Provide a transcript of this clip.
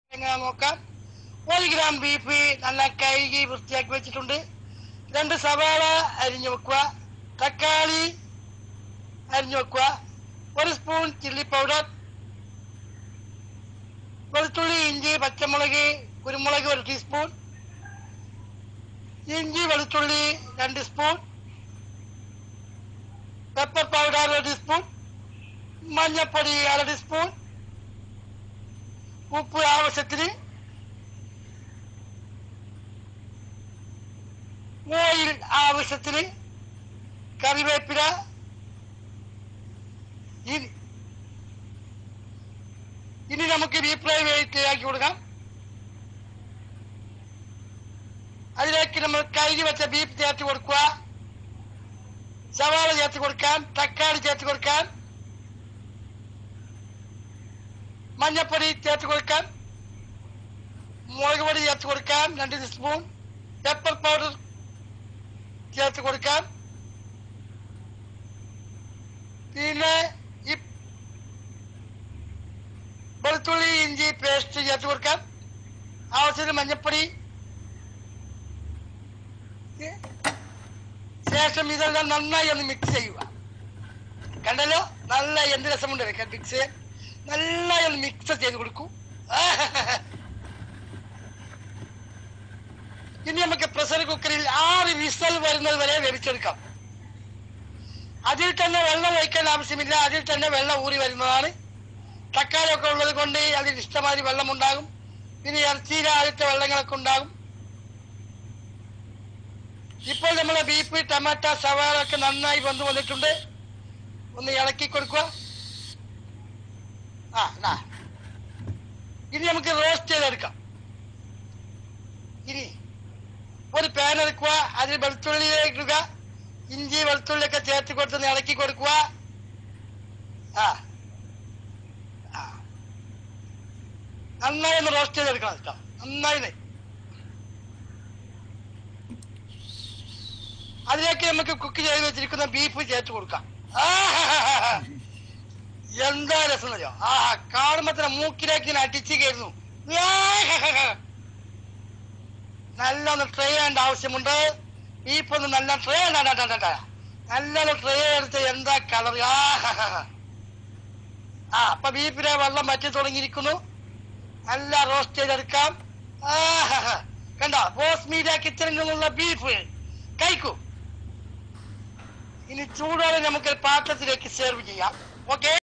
എങ്ങനെ നോക്കാം ഒരു ഗ്രാം ബീഫ് നല്ല കഴുകി വൃത്തിയാക്കി വെച്ചിട്ടുണ്ട് രണ്ട് സവാള അരിഞ്ഞു വെക്കുക തക്കാളി അരിഞ്ഞു വെക്കുക ഒരു സ്പൂൺ ചില്ലി പൗഡർ വെളുത്തുള്ളി ഇഞ്ചി പച്ചമുളക് കുരുമുളക് ഒരു ടീസ്പൂൺ ഇഞ്ചി വെളുത്തുള്ളി രണ്ട് സ്പൂൺ പെപ്പർ പൗഡർ ഒരു ടീസ്പൂൺ മഞ്ഞപ്പൊടി അര ടീസ്പൂൺ ഉപ്പ് ആവശ്യത്തിന് ഓയിൽ ആവശ്യത്തിന് കറിവേപ്പില ഇനി ഇനി നമുക്ക് ഡീപ് ഫ്രൈ വെയിറ്റ് ആക്കി കൊടുക്കാം അതിലേക്ക് നമ്മൾ കഴുകി വെച്ച ബീഫ് ചേർത്ത് കൊടുക്കുക സവാള ചേർത്ത് കൊടുക്കാൻ തക്കാളി ചേർത്ത് കൊടുക്കാൻ മഞ്ഞപ്പൊടി ചേർത്ത് കൊടുക്കാൻ മുളക് പൊടി ചേർത്ത് കൊടുക്കാൻ രണ്ട് സ്പൂൺ പെപ്പർ പൗഡർ ചേർത്ത് കൊടുക്കാം പിന്നെ ഈ വെളുത്തുള്ളി ഇഞ്ചി പേസ്റ്റ് ചേർത്ത് കൊടുക്കാം ആവശ്യത്തിന് മഞ്ഞപ്പൊടി ശേഷം ഇതെല്ലാം നന്നായി ഒന്ന് മിക്സ് ചെയ്യുക കണ്ടല്ലോ നല്ല എന്ത് രസമുണ്ട് മിക്സ് ചെയ്യാൻ നന്നായി ഒന്ന് മിക്സ് ചെയ്ത് കൊടുക്കൂ ഇനി നമുക്ക് പ്രഷർ കുക്കറിൽ ആറ് വിസൽ വരുന്നത് വരെ വേവിച്ചെടുക്കാം അതിൽ തന്നെ വെള്ളം ഒഴിക്കാൻ ആവശ്യമില്ല അതിൽ തന്നെ വെള്ളം ഊറി വരുന്നതാണ് തക്കാളി ഒക്കെ ഉള്ളത് കൊണ്ട് അതിൽ ഇഷ്ടമാതിരി വെള്ളം ഉണ്ടാകും പിന്നെ ഇറച്ചിയിലെ ആദ്യത്തെ വെള്ളങ്ങളൊക്കെ ഉണ്ടാകും ഇപ്പോൾ നമ്മളെ ബീഫ് ടമാറ്റ സവാള ഒക്കെ നന്നായി വന്നു വന്നിട്ടുണ്ട് ഒന്ന് ഇളക്കി കൊടുക്കുക ആ ദാ. ഇനി നമുക്ക് റോസ്റ്റ് ചെയ്തെടുക്കാം ഇനി ഒരു പാൻ എടുക്കുക അതിൽ വെളുത്തുള്ളി ഇടുക ഇഞ്ചി വെളുത്തുള്ളി ഒക്കെ ചേർത്ത് കൊടുത്ത് ഇളക്കി കൊടുക്കുക ആ ആ. നന്നായി ഒന്ന് റോസ്റ്റ് ചെയ്തെടുക്കണം കേട്ടോ നന്നായി നെ. അതിലേക്ക് നമുക്ക് കുക്ക് ചെയ്ത് വെച്ചിരിക്കുന്ന ബീഫ് ചേർത്ത് കൊടുക്കാം ആഹാഹാഹാ. എന്താ രസം അറിയോ ആ കാണുമ്പോ തന്നെ മൂക്കിലേക്ക് ഇങ്ങനെ അടിച്ചു കയറുന്നു ആഹാഹാഹാ. നല്ലൊന്ന് ട്രൈ ചെയ്യേണ്ട ആവശ്യമുണ്ട് ബീഫ് ഒന്ന് നല്ല ട്രൈ ചെയ്യണ്ട നല്ലൊന്ന് ട്രൈ എടുത്ത് എന്താ കളർ ആ അപ്പൊ ബീഫിലെ വെള്ളം വറ്റി തുടങ്ങിയിരിക്കുന്നു നല്ല റോസ്റ്റ് ചെയ്തെടുക്കാം ആഹാഹാ. കണ്ടോ ബോസ് മീഡിയ കിച്ചണിൽ നിന്നുള്ള ബീഫ് കഴിക്കൂ ഇനി ചൂടോടെ നമുക്ക് പാത്രത്തിലേക്ക് സെർവ് ചെയ്യാം ഓക്കെ